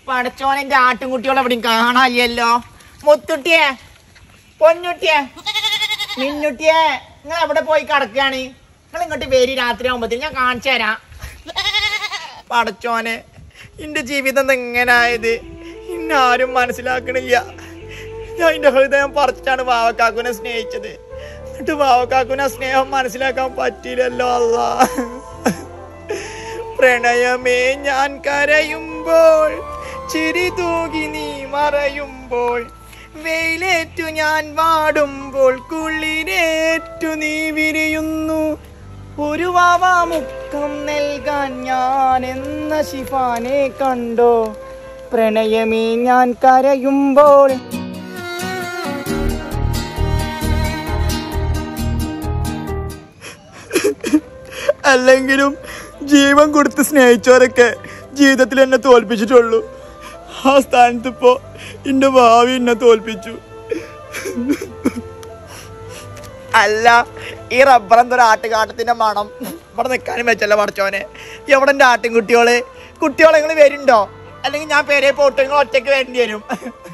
പടച്ചോൻ എന്റെ ആട്ടുംകുട്ടികളെ എവിടെയും കാണാനില്ലല്ലോ മുത്തുട്ടിയെ പൊന്നുട്ടിയെ മിന്നുട്ടിയെ നിങ്ങൾ എവിടെ പോയി കിടക്കുകയാണ് നിങ്ങൾ ഇങ്ങോട്ട് വരി രാത്രി ആകുമ്പോഴത്തേക്ക് ഞാൻ കാണിച്ചു തരാം പടച്ചോനെ എന്റെ ജീവിതം എങ്ങനായത് ഇന്നാരും മനസ്സിലാക്കണില്ല ഞാൻ എന്റെ ഹൃദയം പറിച്ചിട്ടാണ് വാവക്കാക്കുനെ സ്നേഹിച്ചത് എന്നിട്ട് വാവക്കാക്കുനെ സ്നേഹം മനസ്സിലാക്കാൻ പറ്റിയില്ലല്ലോ അല്ല പ്രണയമേ ഞാൻ കരയുമ്പോൾ ചിരി തൂകി നീ മറയുമ്പോൾ വെയിലേറ്റു ഞാൻ വാടുമ്പോൾ കുളിരേറ്റു നീ വിരിയുന്നു ഒരു വാവാമുക്കം നൽകാൻ ഞാൻ എന്ന ശിഫാനെ കണ്ടോ പ്രണയമേ ഞാൻ കരയുമ്പോൾ അല്ലെങ്കിലും ജീവൻ കൊടുത്ത് സ്നേഹിച്ചവരൊക്കെ ജീവിതത്തിൽ എന്നെ തോൽപ്പിച്ചിട്ടുള്ളൂ ആ സ്ഥാനത്ത് ഇപ്പോ എന്റെ ഭാവി എന്നെ തോൽപ്പിച്ചു അല്ല ഈ റബ്ബർ എന്തൊരു ആട്ടുകാട്ടത്തിന്റെ മണം ഇവിടെ നിൽക്കാനും വെച്ചല്ല പടച്ചോനെ എവിടെ എൻ്റെ ആട്ടിൻകുട്ടികള് കുട്ടികളെ നിങ്ങൾ വരുന്നുണ്ടോ അല്ലെങ്കിൽ ഞാൻ പേരെ പോട്ട് നിങ്ങൾ ഒറ്റയ്ക്ക് വരേണ്ടി വരും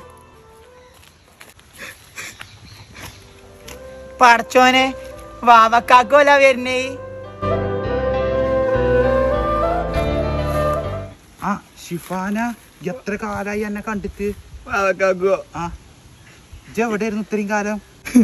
പടച്ചോനെ വാവക്കാക്കോല വരുന്നേ ആ ഷിഫാന എത്ര കാലായി എന്നെ കണ്ടിട്ട് വാവക്കാക്കോ ആ ഇജ്ജ് എവിടെയായിരുന്നു ഇത്രയും കാലം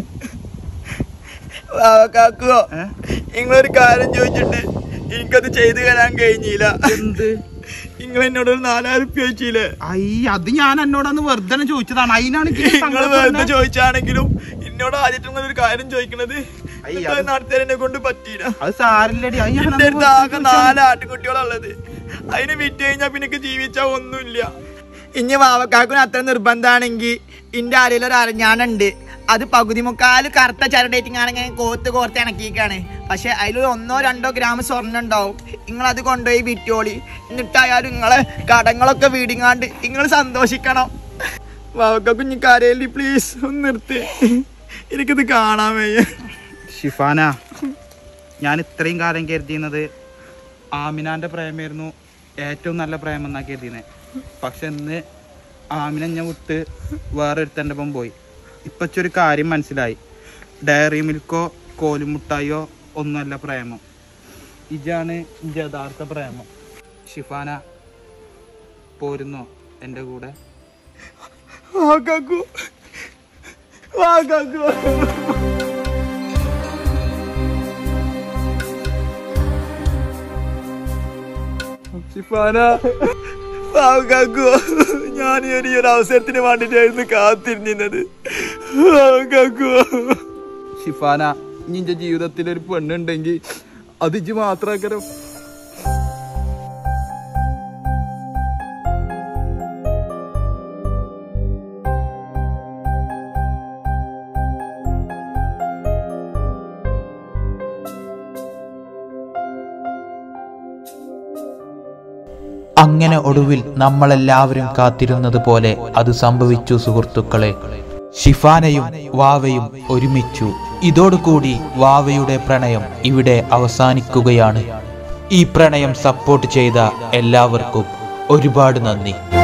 വാവക്കാക്കോ ഏ? നിങ്ങളൊരു കാര്യം ചോദിച്ചിട്ട് എനിക്കത് ചെയ്തു തരാൻ കഴിഞ്ഞില്ല എന്ത് നിങ്ങൾ എന്നോട് ഒരു നാലായിരം റുപ്യ ചോദിച്ചില്ലേ ഐ അത് ഞാൻ എന്നോടന്ന് വെറുതെ ചോദിച്ചതാണ് അതിനാണ് ഇജ്ജ് നിങ്ങൾ സങ്കടപ്പെടുന്നെ. വെറുതെ ചോദിച്ചാണെങ്കിലും എന്നോട് ആദ്യമായിട്ട് നിങ്ങൾ ഒരു കാര്യം ചോദിക്കണത് അയ്യ, അത് നടത്തേനെ കൊണ്ട് പറ്റിയില്ല അത് സാരില്ലടി അത് ഞാൻ എന്റെ അന്ന് അടുത്ത് ആകെ വെറുതെ ചോദിച്ചതാണ്. നാല് ആട്ടുകുട്ടികളുള്ളത് അതിന് വിറ്റ് കഴിഞ്ഞാൽ പിന്നെ എനിക്ക് ജീവിച്ചാ ഒന്നുമില്ല ഇനി വാവക്കാക്കിന് അത്ര നിർബന്ധമാണെങ്കിൽ ഇന്റെ ആരെങ്കിലും ഒരു അരഞ്ഞാണുണ്ട് അത് പകുതി മുക്കാല് കറുത്ത ചരടേറ്റിങ് ആണെങ്കിൽ കോത്ത് കോർത്ത് ഇണക്കിക്കാണ് പക്ഷെ അതിൽ ഒന്നോ രണ്ടോ ഗ്രാം സ്വർണ്ണം ഉണ്ടാവും നിങ്ങൾ അത് കൊണ്ടുപോയി വിറ്റോളി എന്നിട്ടായാലും നിങ്ങളെ കടങ്ങളൊക്കെ വീടിങ്ങാണ്ട് നിങ്ങൾ സന്തോഷിക്കണം വാവക്ക കുഞ്ഞിക്കാരേലി പ്ലീസ് ഒന്ന് നിർത്തി എനിക്കിത് കാണാൻ വയ്യ ഷിഫാന ഞാൻ ഇത്രയും കാലം കരുതിയുന്നത് ആമിനാന്റെ പ്രേമായിരുന്നു ഏറ്റവും നല്ല പ്രേമം എന്നാ കരുതിയത് പക്ഷെ ഇന്ന് ആമിന ഞാൻ വിട്ട് വേറൊരുത്തൻ്റെ ഒപ്പം പോയി ഇപ്പൊ ഒരു കാര്യം മനസ്സിലായി ഡയറി മിൽക്കോ കോലുമുട്ടായോ ഒന്നുമല്ല പ്രേമം ഇതാണ് ഇന്റെ യഥാർത്ഥ പ്രേമം ഷിഫാന പോരുന്നോ എൻ്റെ കൂടെ വാക്കാക്കു വാക്കാക്കു ഷിഫാന വാക്കാക്കു ഞാൻ ഈ ഒരു ഈ ഒരു അവസരത്തിന് വേണ്ടിട്ടായിരുന്നു കാത്തിരുന്നത് വാക്കാക്കു ഷിഫാന നിന്റെ ജീവിതത്തിൽ ഒരു പെണ്ണുണ്ടെങ്കിൽ അത് ഇജ്ജ് മാത്രമാക്കരം അങ്ങനെ ഒടുവിൽ നമ്മളെല്ലാവരും കാത്തിരുന്നത് പോലെ അത് സംഭവിച്ചു സുഹൃത്തുക്കളെ ഷിഫാനയും വാവയും ഒരുമിച്ചു ഇതോടുകൂടി വാവയുടെ പ്രണയം ഇവിടെ അവസാനിക്കുകയാണ് ഈ പ്രണയം സപ്പോർട്ട് ചെയ്ത എല്ലാവർക്കും ഒരുപാട് നന്ദി